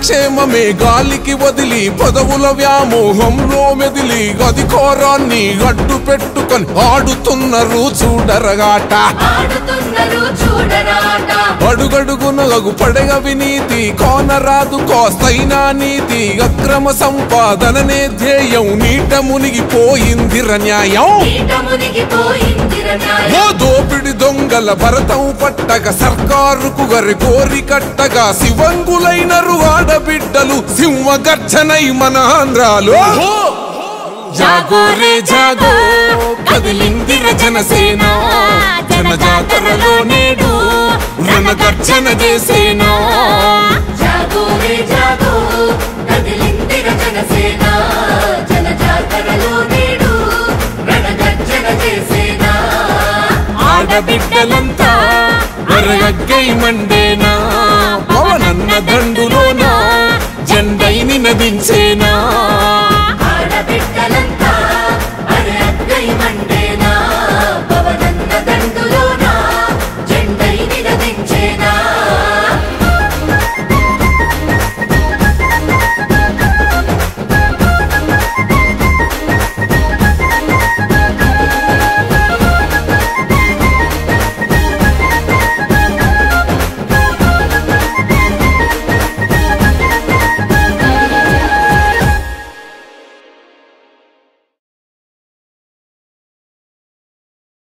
ప్రజాక్షేమమే గాలికి వదిలి పదవుల వ్యామోహంలో మెదిలి అధికారాన్ని అడ్డు పెట్టుకొని ఆడుతున్నారు చూడరగాట ఆడుతున్నారు చూడరాట అడుగడుగునగు పడగ వినీతి కోనరాదు కోస్తైనా నీతి అక్రమ సంపాదననే ధ్యేయం నీట మునిగిపోయిందిర న్యాయం ఈట మునిగిపోయిందిర న్యాయం ఓ దోపిడి దొంగల భరతం పట్టగ సర్కారుకు గరి కోరి కట్టగా శివంగులైనరు ఆడబిడ్డలు సింహ గర్జనై మన ఆంధ్రాలో జాగో రే జాగో కదిలిందిర జనసేన జన జాతరలో నేడు రణగర్జన చేసేనా జాగో రే జాగో కదిలిందిర జనసేన జన జాతరలో నేడు రణగర్జన చేసేనా ఆడబిడ్డలంతా వరగగ్గై మండేనా పవనన్న దండులోన జెండై నినదించేనా